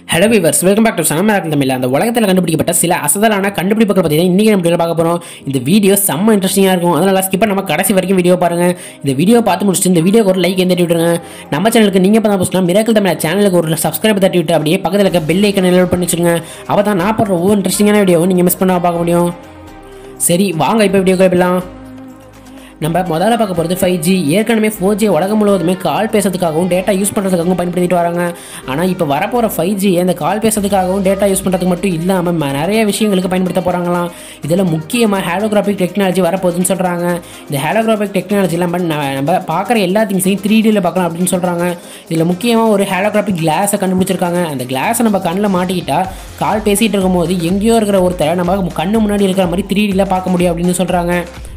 hello viewers welcome back to சனமராக்கம் தமிழ் அந்த உலகத்தில் கண்டுபிடிக்கப்பட்ட சில அசதலான கண்டுபிடிப்புகள் பற்றி தான் இன்றைக்கி நம்ம வீடியோவில் பார்க்க போகிறோம் இந்த வீடியோ செம்ம இன்ட்ரெஸ்டிங்காக இருக்கும் அதனால் ஸ்கிப் நம்ம கடைசி வரைக்கும் வீடியோ பாருங்கள் இந்த வீடியோ பார்த்து முடிச்சுட்டு இந்த வீடியோக்கு ஒரு லைக் எந்த விட்டுருங்க நம்ம சேனலுக்கு நீங்கள் பார்த்தா போஸ்ட்னா மிராக்கல் தமிழ் சேனலுக்கு ஒரு சப்ஸ்கிரைப் தட்டி விட்டு அப்படியே பக்கத்தில் இருக்க பெல் ஐக்கன் நிலவு பண்ணி வச்சுருங்க அப்போ தான் நான் போடுற ஒவ்வொரு இன்ட்ரெஸ்டிங்கான வீடியோவும் நீங்கள் மிஸ் பண்ணாம பார்க்க முடியும் சரி வாங்க இப்போ வீடியோ போயிடலாம் நம்ம முதல்ல பார்க்க போகிறது ஃபைவ் ஜி ஏற்கனவே ஃபோர் ஜி உலகம் முழுவதுமே கால் பேசுறதுக்காகவும் டேட்டா யூஸ் பண்ணுறதுக்காகவும் பயன்படுத்திட்டு வராங்க ஆனால் இப்போ வரப்போகிற ஃபைவ் ஜி அந்த கால் பேசுறதுக்காகவும் டேட்டா யூஸ் பண்ணுறதுக்கு மட்டும் இல்லாமல் ம- நிறைய விஷயங்களுக்கு பயன்படுத்த போகிறாங்களாம் இதில் முக்கியமாக ஹேலோகிராஃபிக் டெக்னாலஜி வரப்போகுதுன்னு சொல்கிறாங்க இந்த ஹேலோகிராஃபிக் டெக்னாலஜிலாம் நம்ம நம்ம பார்க்குற எல்லா திங்ஸையும் த்ரீ டியில் பார்க்கலாம் அப்படின்னு சொல்கிறாங்க இதில் முக்கியமாக ஒரு ஹேலோகிராஃபிக் கிளாஸை கண்டுபிடிச்சிருக்காங்க அந்த கிளாஸை நம்ம கண்ணில் மாட்டிக்கிட்டா கால் பேசிகிட்டு இருக்கும்போது எங்கேயோ இருக்கிற ஒருத்தரை நம்ம கண்ணு முன்னாடி இருக்கிற மாதிரி த்ரீ டியில் பார்க்க முடியும் அப்படின்னு சொல்கிறாங்க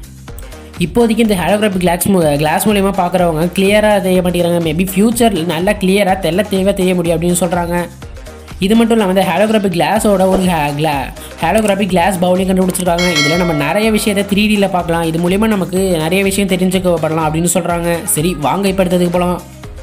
இப்போதைக்கு இந்த ஹேலோகிராஃபிக் கிளாஸ் கிளாஸ் மூலியமாக பார்க்குறவங்க கிளியராக தெரிய மாட்டேங்கிறாங்க மேபி ஃபியூச்சரில் நல்லா கிளியராக தெல்ல தெளிவாக தெரிய முடியும் அப்படின்னு சொல்கிறாங்க இது மட்டும் இல்லாமல் இந்த ஹேலோகிராஃபிக் கிளாஸோட ஒரு கிளா ஹேலோகிராஃபிக் கிளாஸ் பவுலையும் கண்டுபிடிச்சிருக்காங்க இதில் நம்ம நிறைய விஷயத்தை த்ரீ டியில் பார்க்கலாம் இது மூலிமா நமக்கு நிறைய விஷயம் தெரிஞ்சுக்கப்படலாம் அப்படின்னு சொல்கிறாங்க சரி வாங்க இப்போ எடுத்ததுக்கு போகலாம்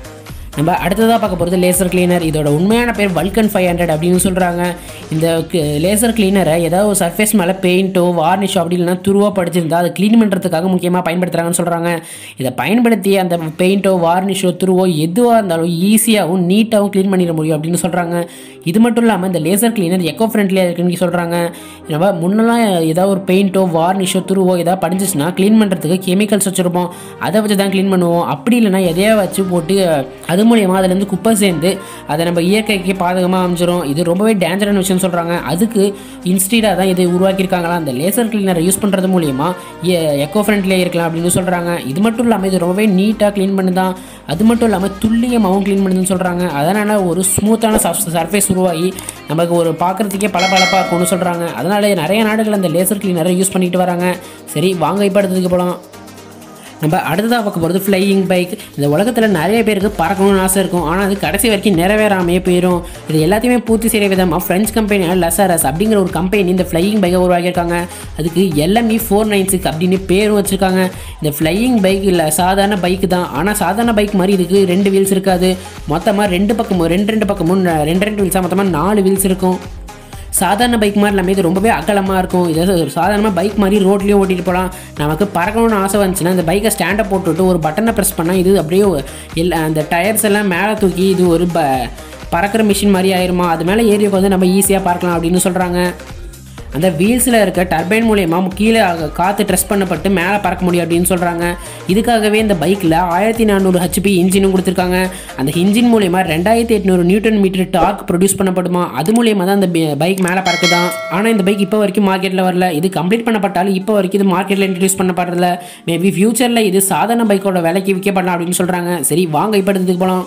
நம்ம அடுத்ததாக பார்க்க போகிறது லேசர் கிளீனர் இதோட உண்மையான பேர் வல்கன் ஃபைவ் ஹண்ட்ரட் அப்படின்னு சொல்கிறாங்க இந்த லேசர் கிளீனரை ஏதாவது ஒரு சர்ஃபேஸ் மேலே பெயிண்ட்டோ வார்னிஷோ அப்படி இல்லைனா துருவா படிச்சிருந்தா அதை க்ளீன் பண்ணுறதுக்காக முக்கியமாக பயன்படுத்துகிறாங்கன்னு சொல்கிறாங்க இதை பயன்படுத்தி அந்த பெயிண்ட்டோ வார்னிஷோ துருவோ எதுவாக இருந்தாலும் ஈஸியாகவும் நீட்டாகவும் க்ளீன் பண்ணிட முடியும் அப்படின்னு சொல்கிறாங்க இது மட்டும் இல்லாமல் இந்த லேசர் கிளீனர் எக்கோ ஃப்ரெண்ட்லியாக இருக்குன்னு சொல்கிறாங்க நம்ம முன்னெல்லாம் ஏதாவது ஒரு பெயிண்ட்டோ வார்னிஷோ துருவோ ஏதாவது படிஞ்சிச்சுன்னா க்ளீன் பண்ணுறதுக்கு கெமிக்கல்ஸ் வச்சுருப்போம் அதை வச்சு தான் க்ளீன் பண்ணுவோம் அப்படி இல்லைன்னா எதையா வச்சு போட்டு அது மூலியமாக அதுலேருந்து குப்பை சேர்ந்து அதை நம்ம இயற்கைக்கு பாதகமாக அமைஞ்சிரும் இது ரொம்பவே டேஞ்சரான விஷயம் சொல்கிறாங்க அதுக்கு இன்ஸ்டீடாக தான் இது உருவாக்கியிருக்காங்களா அந்த லேசர் கிளீனரை யூஸ் பண்ணுறது மூலியமா எக்கோ ஃப்ரெண்ட்லியாக இருக்கலாம் அப்படின்னு சொல்கிறாங்க இது மட்டும் இல்லாமல் இது ரொம்பவே நீட்டாக க்ளீன் பண்ணுதான் அது மட்டும் இல்லாமல் துல்லியமாகவும் க்ளீன் பண்ணுதுன்னு சொல்கிறாங்க அதனால் ஒரு ஸ்மூத்தான சர்ஃபேஸ் உருவாகி நமக்கு ஒரு பார்க்குறதுக்கே பளபளப்பாக இருக்கும்னு சொல்கிறாங்க அதனால நிறைய நாடுகள் அந்த லேசர் கிளீனரை யூஸ் பண்ணிட்டு வராங்க சரி வாங்க இப்போ அடுத்ததுக்கு போகலாம் நம்ம அடுத்ததாக பார்க்க போகிறது ஃப்ளையிங் பைக் இந்த உலகத்தில் நிறைய பேருக்கு பறக்கணும்னு ஆசை இருக்கும் ஆனால் அது கடைசி வரைக்கும் நிறைவேறாமையே போயிடும் இது எல்லாத்தையுமே பூர்த்தி செய்கிற விதமாக ஃப்ரெஞ்ச் கம்பெனியான லசாரஸ் அப்படிங்கிற ஒரு கம்பெனி இந்த ஃப்ளையிங் பைக்கை உருவாக்கியிருக்காங்க அதுக்கு எல்எம்இ ஃபோர் நைன் சிக்ஸ் அப்படின்னு பேரும் வச்சுருக்காங்க இந்த ஃப்ளையிங் பைக் இல்லை சாதாரண பைக் தான் ஆனால் சாதாரண பைக் மாதிரி இதுக்கு ரெண்டு வீல்ஸ் இருக்காது மொத்தமாக ரெண்டு பக்கமும் ரெண்டு ரெண்டு பக்கமும் ரெண்டு ரெண்டு வீல்ஸாக மொத்தமாக நாலு வீல்ஸ் இருக்கும் சாதாரண பைக் மாதிரி இல்லாமல் இது ரொம்பவே அகலமாக இருக்கும் இது சாதாரணமாக பைக் மாதிரி ரோட்லேயும் ஓட்டிட்டு போகலாம் நமக்கு பறக்கணும்னு ஆசை வந்துச்சுன்னா இந்த பைக்கை ஸ்டாண்டை போட்டுவிட்டு ஒரு பட்டனை ப்ரெஸ் பண்ணால் இது அப்படியே எல்லா அந்த டயர்ஸ் எல்லாம் மேலே தூக்கி இது ஒரு ப பறக்கிற மிஷின் மாதிரி ஆயிருமா அது மேலே ஏறி வந்து நம்ம ஈஸியாக பார்க்கலாம் அப்படின்னு சொல்கிறாங்க அந்த வீல்ஸில் இருக்க டர்பைன் மூலயமா கீழே காற்று ட்ரெஸ் பண்ணப்பட்டு மேலே பறக்க முடியும் அப்படின்னு சொல்கிறாங்க இதுக்காகவே இந்த பைக்கில் ஆயிரத்தி நானூறு ஹெச்பி இன்ஜினும் கொடுத்துருக்காங்க அந்த இன்ஜின் மூலயமா ரெண்டாயிரத்தி எட்நூறு நியூட்டன் மீட்டர் டார்க் ப்ரொடியூஸ் பண்ணப்படுமா அது மூலயமா தான் அந்த பைக் மேலே பறக்குதான் ஆனால் இந்த பைக் இப்போ வரைக்கும் மார்க்கெட்டில் வரல இது கம்ப்ளீட் பண்ணப்பட்டாலும் இப்போ வரைக்கும் இது மார்க்கெட்டில் இன்ட்ரடியூஸ் பண்ணப்படுறதில்ல மேபி ஃபியூச்சரில் இது சாதாரண பைக்கோட விலைக்கு விற்கப்படலாம் அப்படின்னு சொல்கிறாங்க சரி வாங்க இப்போ எடுத்துக்கு போகலாம்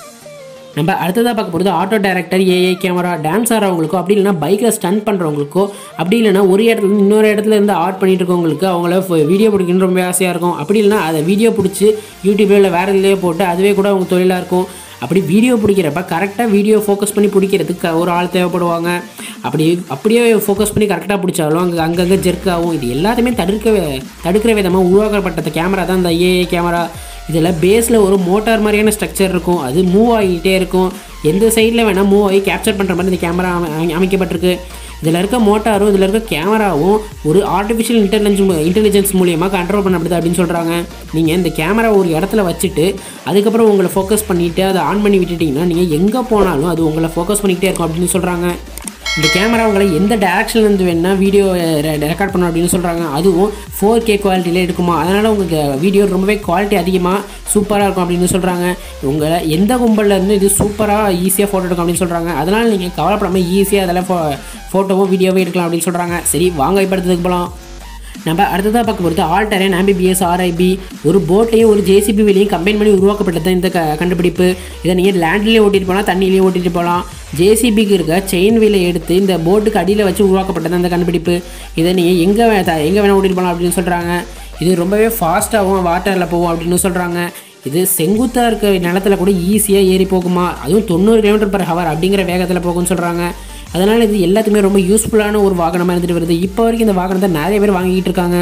நம்ம அடுத்ததாக பார்க்க போகிறது auto director AI camera dance ஆடுறவங்களுக்கோ அப்படி இல்லைனா பைக்கில் ஸ்டன் பண்ணுறவங்களுக்கோ அப்படி இல்லைனா ஒரு இடத்துல இருந்து இன்னொரு இடத்துல இருந்து ஆட் பண்ணிட்டு இருக்கவங்களுக்கு அவங்கள வீடியோ பிடிக்கணும்னு ரொம்ப ஆசையாக இருக்கும் அப்படி இல்லைனா அதை வீடியோ பிடிச்சி யூடியூப்ல இல்லை வேறு இதுலேயே போட்டு அதுவே கூட அவங்க தொழிலாக இருக்கும் அப்படி வீடியோ பிடிக்கிறப்ப கரெக்டாக வீடியோ ஃபோக்கஸ் பண்ணி பிடிக்கிறதுக்கு ஒரு ஆள் தேவைப்படுவாங்க அப்படி அப்படியே ஃபோக்கஸ் பண்ணி கரெக்டாக பிடிச்சாலும் அங்கே அங்கங்கே ஜெர்க் ஆகும் இது எல்லாத்தையுமே தடுக்க தடுக்கிற விதமாக உருவாக்கப்பட்ட கேமரா தான் இந்த ஏஏ கேமரா இதில் பேஸில் ஒரு மோட்டார் மாதிரியான ஸ்ட்ரக்சர் இருக்கும் அது மூவ் ஆகிட்டே இருக்கும் எந்த சைடில் வேணால் மூவ் ஆகி கேப்சர் பண்ணுற மாதிரி இந்த கேமரா அமை அமைக்கப்பட்டிருக்கு இதில் இருக்க மோட்டாரும் இதில் இருக்க கேமராவும் ஒரு ஆர்டிஃபிஷியல் இன்டெலிஜென்ஸ் இன்டெலிஜென்ஸ் மூலியமாக கண்ட்ரோல் பண்ணப்படுது அப்படின்னு சொல்கிறாங்க நீங்கள் இந்த கேமரா ஒரு இடத்துல வச்சுட்டு அதுக்கப்புறம் உங்களை ஃபோக்கஸ் பண்ணிவிட்டு அதை ஆன் பண்ணி விட்டுட்டிங்கன்னா நீங்கள் எங்கே போனாலும் அது உங்களை ஃபோக்கஸ் பண்ணிக்கிட்டே இருக்கும் அப்படின்னு சொல்கிறாங்க இந்த கேமரா உங்களை எந்த டேரக்ஷன்லேருந்து வேணால் வீடியோ ரெக்கார்ட் பண்ணணும் அப்படின்னு சொல்கிறாங்க அதுவும் ஃபோர் கே குவாலிட்டியில் எடுக்குமா அதனால் உங்களுக்கு வீடியோ ரொம்பவே குவாலிட்டி அதிகமாக சூப்பராக இருக்கும் அப்படின்னு சொல்கிறாங்க உங்களை எந்த கும்பலில் இருந்து இது சூப்பராக ஈஸியாக ஃபோட்டோ எடுக்கும் அப்படின்னு சொல்கிறாங்க அதனால் நீங்கள் கவலைப்படாமல் ஈஸியாக அதெல்லாம் ஃபோ ஃபோட்டோவும் வீடியோவும் எடுக்கலாம் அப்படின்னு சொல்கிறாங்க சரி வாங்க இப்போ எடுத்ததுக்கு போகலாம் நம்ம அடுத்ததாக பார்க்க போகிறது ஆல் டெரன் ஆம்பிபிஎஸ் ஆர்ஐபி ஒரு போட்லையும் ஒரு ஜேசிபி வெளியும் கம்பைன் பண்ணி உருவாக்கப்பட்டது தான் இந்த க கண்டுபிடிப்பு இதை நீங்கள் லேண்ட்லேயே ஓட்டிட்டு போகலாம் தண்ணியிலேயே ஓட்டிட்டு போகலாம் ஜேசிபிக்கு இருக்க செயின் வீலை எடுத்து இந்த போட்டுக்கு அடியில் வச்சு உருவாக்கப்பட்டது அந்த கண்டுபிடிப்பு இதை நீங்கள் எங்கே வே எங்கே வேணால் ஓட்டிட்டு போகலாம் அப்படின்னு சொல்கிறாங்க இது ரொம்பவே ஃபாஸ்ட்டாகவும் வாட்டரில் போகும் அப்படின்னு சொல்கிறாங்க இது செங்குத்தாக இருக்க நிலத்துல கூட ஈஸியாக ஏறி போகுமா அதுவும் தொண்ணூறு கிலோமீட்டர் பர் ஹவர் அப்படிங்கிற வேகத்தில் போகும்னு சொல்கிறாங்க அதனால் இது எல்லாத்துக்குமே ரொம்ப யூஸ்ஃபுல்லான ஒரு வாகனமாக இருந்துட்டு வருது இப்போ வரைக்கும் இந்த வாகனத்தை நிறைய பேர் வாங்கிக்கிட்டு இருக்காங்க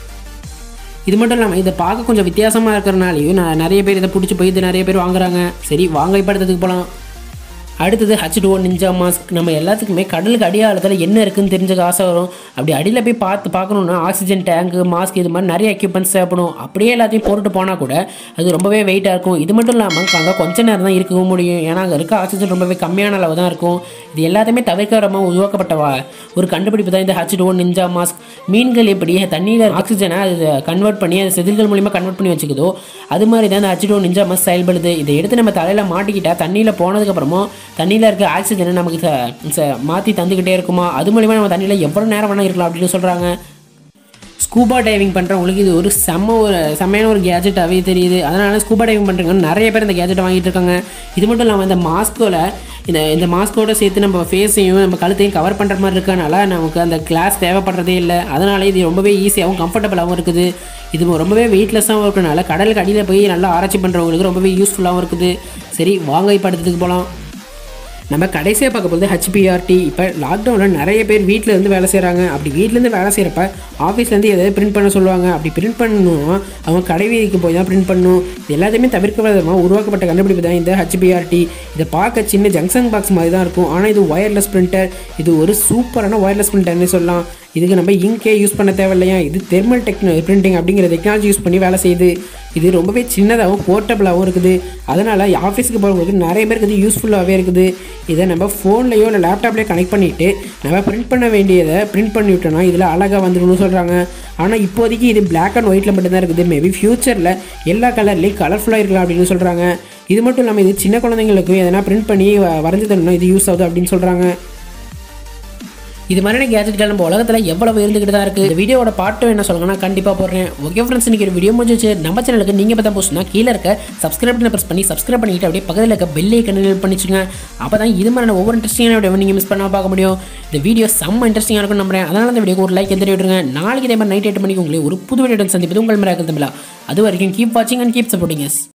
இது மட்டும் இல்லாமல் இதை பார்க்க கொஞ்சம் வித்தியாசமாக இருக்கிறனாலையும் நான் நிறைய பேர் இதை பிடிச்சி போய் இது நிறைய பேர் வாங்குறாங்க சரி வாங்க இப்போ எடுத்ததுக்கு போகலாம் அடுத்தது ஹச் டூ நிஞ்சா மாஸ்க் நம்ம எல்லாத்துக்குமே கடலுக்கு அடியாளத்தில் என்ன இருக்குன்னு தெரிஞ்சுக்க ஆசை வரும் அப்படி அடியில் போய் பார்த்து பார்க்கணுன்னா ஆக்சிஜன் டேங்கு மாஸ்க் இது மாதிரி நிறைய எக்யூப்மெண்ட்ஸ் தேவைப்படும் அப்படியே எல்லாத்தையும் போட்டுட்டு போனால் கூட அது ரொம்பவே வெயிட்டாக இருக்கும் இது மட்டும் இல்லாமல் அங்கே கொஞ்ச நேரம் தான் இருக்கவும் முடியும் ஏன்னா அங்கே இருக்க ஆக்சிஜன் ரொம்பவே கம்மியான அளவு தான் இருக்கும் இது எல்லாத்தையுமே தவிர்க்காம உருவாக்கப்பட்ட வா- ஒரு கண்டுபிடிப்பு தான் இந்த ஹச் டூ நிஞ்சா மாஸ்க் மீன்கள் எப்படி தண்ணியில் ஆக்சிஜனை அது கன்வெர்ட் பண்ணி அது செதில்கள் மூலிமா கன்வெர்ட் பண்ணி வச்சுக்குதோ அது மாதிரி தான் இந்த ஹச் டூ நிஞ்சா மாஸ்க் செயல்படுது இதை எடுத்து நம்ம தலையில் மாட்டிக்கிட்டா தண்ணியில் போனதுக்கப்புறமும் தண்ணியில் இருக்க ஆக்சிஜனை நமக்கு ச- ச- மாற்றி தந்துக்கிட்டே இருக்குமா அது மூலிமா நம்ம தண்ணியில் எவ்வளோ நேரம் வேணால் இருக்கலாம் அப்படின்னு சொல்கிறாங்க ஸ்கூபா டைவிங் பண்ணுறவங்களுக்கு இது ஒரு செம்ம ஒரு செம்மையான ஒரு கேஜெட்டாகவே தெரியுது அதனால் ஸ்கூபா டைவிங் பண்ணுறவங்க நிறைய பேர் இந்த கேஜெட்டை வாங்கிட்டு இருக்காங்க இது மட்டும் இல்லாமல் இந்த மாஸ்கோட இந்த இந்த மாஸ்கோட சேர்த்து நம்ம ஃபேஸையும் நம்ம கழுத்தையும் கவர் பண்ணுற மாதிரி இருக்கனால நமக்கு அந்த கிளாஸ் தேவைப்படுறதே இல்லை அதனால் இது ரொம்பவே ஈஸியாகவும் கம்ஃபர்டபுளாகவும் இருக்குது இது ரொம்பவே வெயிட்லெஸ்ஸாகவும் இருக்கனால கடலுக்கு அடியில் போய் நல்லா ஆராய்ச்சி பண்ணுறவங்களுக்கு ரொம்பவே யூஸ்ஃபுல்லாகவும் இருக்குது சரி வாங்க இப்போ அடுத்ததுக்கு போகலாம் நம்ம கடைசியாக பார்க்க போகிறது ஹெச்பிஆர்டி இப்போ லாக்டவுனில் நிறைய பேர் வீட்டில் இருந்து வேலை செய்கிறாங்க அப்படி வீட்டிலேருந்து வேலை செய்கிறப்ப ஆஃபீஸ்லேருந்து எதாவது பிரிண்ட் பண்ண சொல்லுவாங்க அப்படி பிரிண்ட் பண்ணணும்னா அவங்க கடை வீதிக்கு போய் தான் பிரிண்ட் பண்ணணும் இது எல்லாத்தையுமே தவிர்க்க விதமாக உருவாக்கப்பட்ட கண்டுபிடிப்பு தான் இந்த ஹெச்பிஆர்டி இதை பார்க்க சின்ன ஜங்ஷன் பாக்ஸ் மாதிரி தான் இருக்கும் ஆனால் இது ஒயர்லெஸ் பிரிண்டர் இது ஒரு சூப்பரான ஒயர்லெஸ் பிரிண்டர்னு சொல்லலாம் இதுக்கு நம்ம இங்கே யூஸ் பண்ண தேவையில்லையா இது தெர்மல் டெக்னோ பிரிண்டிங் அப்படிங்கிற டெக்னாலஜி யூஸ் பண்ணி வேலை செய்யுது இது ரொம்பவே சின்னதாகவும் போர்ட்டபுளாகவும் இருக்குது அதனால் ஆஃபீஸுக்கு போகிறவங்களுக்கு நிறைய பேருக்கு இது யூஸ்ஃபுல்லாகவே இருக்குது இதை நம்ம ஃபோன்லேயோ இல்லை லேப்டாப்லேயோ கனெக்ட் பண்ணிவிட்டு நம்ம பிரிண்ட் பண்ண வேண்டியதை பிரிண்ட் பண்ணி விட்டோம்னா இதில் அழகாக வந்துடும்னு சொல்கிறாங்க ஆனால் இப்போதைக்கு இது பிளாக் அண்ட் ஒயிட்டில் மட்டும்தான் இருக்குது மேபி ஃப்யூச்சரில் எல்லா கலர்லேயும் கலர்ஃபுல்லாக இருக்கலாம் அப்படின்னு சொல்கிறாங்க இது மட்டும் இல்லாமல் இது சின்ன குழந்தைங்களுக்கு எதனா பிரிண்ட் பண்ணி வ- வரைஞ்சு தரணும் இது யூஸ் ஆகுது அப்படின்னு சொல்கிறாங்க இது மாதிரியான கேஜெட்கள் நம்ம உலகத்தில் எவ்வளவு இருந்துகிட்டு தான் இருக்குது இந்த வீடியோட பாட்டும் என்ன சொல்லுங்கன்னா கண்டிப்பாக போடுறேன் ஓகே ஃப்ரெண்ட்ஸ் இன்னைக்கு ஒரு வீடியோ முடிஞ்சிச்சு நம்ம சேனலுக்கு நீங்கள் பார்த்தா போஸ்ட்னா கீழே இருக்க சப்ஸ்கிரைப் ப்ரெஸ் பண்ணி சப்ஸ்கிரைப் பண்ணிட்டு அப்படியே பக்கத்தில் இருக்க பெல்லை கண்டினியூ பண்ணிச்சுங்க அப்போ தான் இது மாதிரியான ஒவ்வொரு இன்ட்ரெஸ்டிங்கான வீடியோ நீங்கள் மிஸ் பண்ணாம பார்க்க முடியும் இந்த வீடியோ செம்ம இன்ட்ரெஸ்டிங்காக இருக்கும் நம்புறேன் அதனால இந்த வீடியோக்கு ஒரு லைக் எந்த விட்டுருங்க நாளைக்கு இதே மாதிரி நைட் எட்டு மணிக்கு உங்களை ஒரு புது வீடியோ சந்திப்பது உங்கள் மேலே தமிழா அது வரைக்கும் கீப் வாட்சிங் அண்ட் கீப் சப்போர்ட்டிங் எஸ்